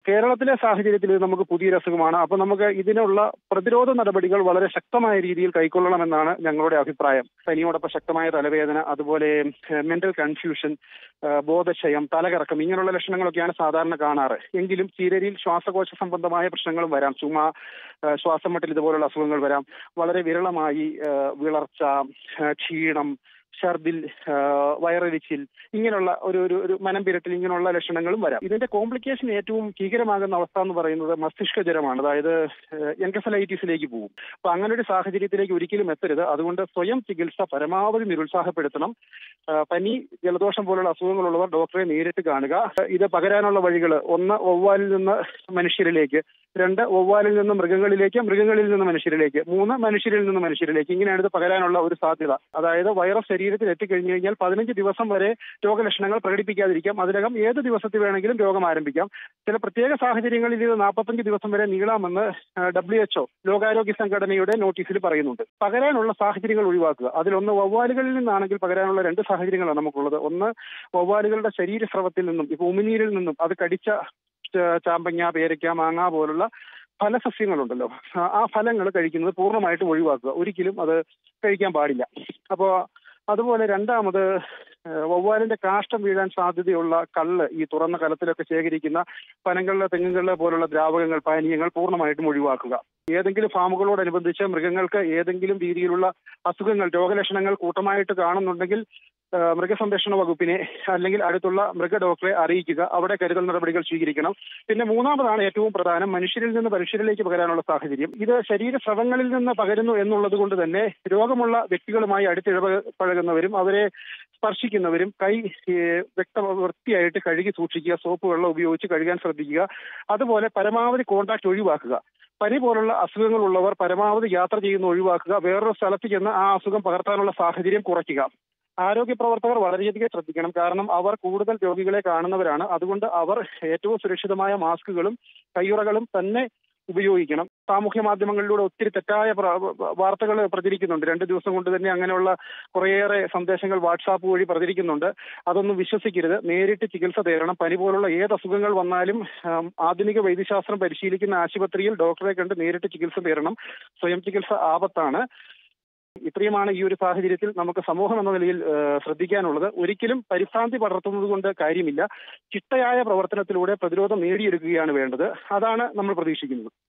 കേരളത്തിലെ സാഹചര്യത്തിൽ ഇത് നമുക്ക് പുതിയൊരു അസുഖമാണ് അപ്പൊ നമുക്ക് ഇതിനുള്ള പ്രതിരോധ നടപടികൾ വളരെ ശക്തമായ രീതിയിൽ കൈക്കൊള്ളണമെന്നാണ് ഞങ്ങളുടെ അഭിപ്രായം പനിയോടൊപ്പം ശക്തമായ തലവേദന അതുപോലെ മെന്റൽ കൺഫ്യൂഷൻ ബോധക്ഷയം തലകറക്കം ഇങ്ങനെയുള്ള ലക്ഷണങ്ങളൊക്കെയാണ് സാധാരണ കാണാറ് എങ്കിലും ചീരരിയിൽ ശ്വാസകോശ സംബന്ധമായ പ്രശ്നങ്ങളും വരാം ചുമ ആ, ശ്വാസം മുട്ടൽ ഇതുപോലുള്ള അസുഖങ്ങൾ വരാം വളരെ വിരളമായി ആ, വിളർച്ച ആ, ക്ഷീണം ഛർദിൽ ആ, വയറെരിച്ചിൽ ഇങ്ങനെയുള്ള ഒരു ഒരു ഒരു മനം പിരട്ടൽ ഇങ്ങനെയുള്ള ലക്ഷണങ്ങളും വരാം ഇതിന്റെ കോംപ്ലിക്കേഷൻ ഏറ്റവും ഭീകരമാകുന്ന അവസ്ഥ എന്ന് പറയുന്നത് മസ്തിഷ്ക ജ്വരമാണ് അതായത് എൻകഫലൈറ്റിസിലേക്ക് പോകും അപ്പൊ അങ്ങനെ ഒരു സാഹചര്യത്തിലേക്ക് ഒരിക്കലും എത്തരുത് അതുകൊണ്ട് സ്വയം ചികിത്സ പരമാവധി നിരുത്സാഹപ്പെടുത്തണം ആ, പനി ജലദോഷം പോലുള്ള അസുഖങ്ങളുള്ളവർ ഡോക്ടറെ നേരിട്ട് കാണുക ഇത് പകരാനുള്ള വഴികൾ ഒന്ന് ഒവ്വാലിൽ നിന്ന് മനുഷ്യരിലേക്ക് രണ്ട് ഒവ്വാലിൽ നിന്ന് മൃഗങ്ങളിലേക്ക് മൃഗങ്ങളിൽ നിന്ന് മനുഷ്യരിലേക്ക് മൂന്ന് മനുഷ്യരിൽ നിന്ന് മനുഷ്യരിലേക്ക് ഇങ്ങനെയാണ് ഇത് പകരാനുള്ള ഒരു സാധ്യത അതായത് വൈറസ് ശരീരത്തിൽ എത്തിക്കഴിഞ്ഞു കഴിഞ്ഞാൽ പതിനഞ്ച് ദിവസം വരെ രോഗലക്ഷണങ്ങൾ പ്രകടിപ്പിക്കാതിരിക്കാം അതിനകം ഏത് ദിവസത്തിൽ വേണമെങ്കിലും രോഗം ആരംഭിക്കാം ചില പ്രത്യേക സാഹചര്യങ്ങളിൽ ഇത് നാൽപ്പത്തഞ്ച് ദിവസം വരെ നീളാമെന്ന് ഡബ്ല്യു എച്ച്ഒ ലോകാരോഗ്യ സംഘടനയുടെ നോട്ടീസിൽ പറയുന്നുണ്ട് പകരാനുള്ള സാഹചര്യങ്ങൾ ഒഴിവാക്കുക അതിലൊന്ന് വവ്വാലുകളിൽ നിന്നാണെങ്കിൽ പകരാനുള്ള രണ്ട് സാഹചര്യങ്ങളാണ് നമുക്കുള്ളത് ഒന്ന് വവ്വാലുകളുടെ ശരീരസ്രവത്തിൽ നിന്നും ഇപ്പൊ ഉമിനീരിൽ നിന്നും അത് കടിച്ച ച- ചാമ്പങ്ങ പേരയ്ക്ക മാങ്ങ പോലുള്ള ഫലസസ്യങ്ങളുണ്ടല്ലോ ആ- ആ ഫലങ്ങൾ കഴിക്കുന്നത് പൂർണ്ണമായിട്ടും ഒഴിവാക്കുക ഒരിക്കലും അത് കഴിക്കാൻ പാടില്ല അപ്പോൾ അതുപോലെ രണ്ടാമത് ഏഹ് വവ്വാലിന്റെ കാഷ്ടം വീഴാൻ സാധ്യതയുള്ള കള്ള് ഈ തുറന്ന കലത്തിലൊക്കെ ശേഖരിക്കുന്ന പനങ്കള്ള് തെങ്ങുകള്ള് പോലുള്ള ദ്രാവകങ്ങൾ പാനീയങ്ങൾ പൂർണ്ണമായിട്ടും ഒഴിവാക്കുക ഏതെങ്കിലും ഫാമുകളോടനുബന്ധിച്ച് മൃഗങ്ങൾക്ക് ഏതെങ്കിലും രീതിയിലുള്ള അസുഖങ്ങൾ രോഗലക്ഷണങ്ങൾ കൂട്ടമായിട്ട് കാണുന്നുണ്ടെങ്കിൽ ആ, മൃഗസംരക്ഷണ വകുപ്പിനെ അല്ലെങ്കിൽ അടുത്തുള്ള മൃഗ ഡോക്ടറെ അറിയിക്കുക അവിടെ കരുതൽ നടപടികൾ സ്വീകരിക്കണം പിന്നെ മൂന്നാമതാണ് ഏറ്റവും പ്രധാനം മനുഷ്യരിൽ നിന്ന് മനുഷ്യരിലേക്ക് പകരാനുള്ള സാഹചര്യം ഇത് ശരീരസ്രവങ്ങളിൽ നിന്ന് പകരുന്നു എന്നുള്ളത് കൊണ്ട് തന്നെ രോഗമുള്ള വ്യക്തികളുമായി അടുത്തിടപഴകുന്നവരും അവരെ സ്പർശിക്കുന്നവരും കൈ ഏഹ്, വ്യക്ത വൃത്തിയായിട്ട് കഴുകി സൂക്ഷിക്കുക സോപ്പ് വെള്ളം ഉപയോഗിച്ച് കഴുകാൻ ശ്രദ്ധിക്കുക അതുപോലെ പരമാവധി കോണ്ടാക്ട് ഒഴിവാക്കുക പനി പോലുള്ള അസുഖങ്ങളുള്ളവർ പരമാവധി യാത്ര ചെയ്യുന്ന ഒഴിവാക്കുക വേറൊരു സ്ഥലത്ത് ചെന്ന് ആ അസുഖം പകർത്താനുള്ള സാഹചര്യം കുറയ്ക്കുക ആരോഗ്യ പ്രവർത്തകർ വളരെയധികം ശ്രദ്ധിക്കണം കാരണം അവർ കൂടുതൽ രോഗികളെ കാണുന്നവരാണ് അതുകൊണ്ട് അവർ ഏറ്റവും സുരക്ഷിതമായ മാസ്കുകളും കയ്യുറകളും തന്നെ ഉപയോഗിക്കണം സാമൂഹ്യ മാധ്യമങ്ങളിലൂടെ ഒത്തിരി തെറ്റായ വാർത്തകൾ പ്രചരിക്കുന്നുണ്ട് രണ്ട് ദിവസം കൊണ്ട് തന്നെ അങ്ങനെയുള്ള കുറേയേറെ സന്ദേശങ്ങൾ വാട്സാപ്പ് വഴി പ്രചരിക്കുന്നുണ്ട് അതൊന്നും വിശ്വസിക്കരുത് നേരിട്ട് ചികിത്സ തേടണം പനി പോലുള്ള ഏത് അസുഖങ്ങൾ വന്നാലും ആം, ആധുനിക വൈദ്യശാസ്ത്രം പരിശീലിക്കുന്ന ആശുപത്രിയിൽ ഡോക്ടറെ കണ്ട് നേരിട്ട് ചികിത്സ തേടണം സ്വയം ചികിത്സ ആപത്താണ് ഇത്രയുമാണ് ഈ ഒരു സാഹചര്യത്തിൽ നമുക്ക് സമൂഹം എന്ന നിലയിൽ ഏഹ്, ശ്രദ്ധിക്കാനുള്ളത് ഒരിക്കലും പരിഭ്രാന്തി പടർത്തുന്നത് കൊണ്ട് കാര്യമില്ല ചിട്ടയായ പ്രവർത്തനത്തിലൂടെ പ്രതിരോധം നേടിയെടുക്കുകയാണ് വേണ്ടത് അതാണ് നമ്മൾ പ്രതീക്ഷിക്കുന്നത്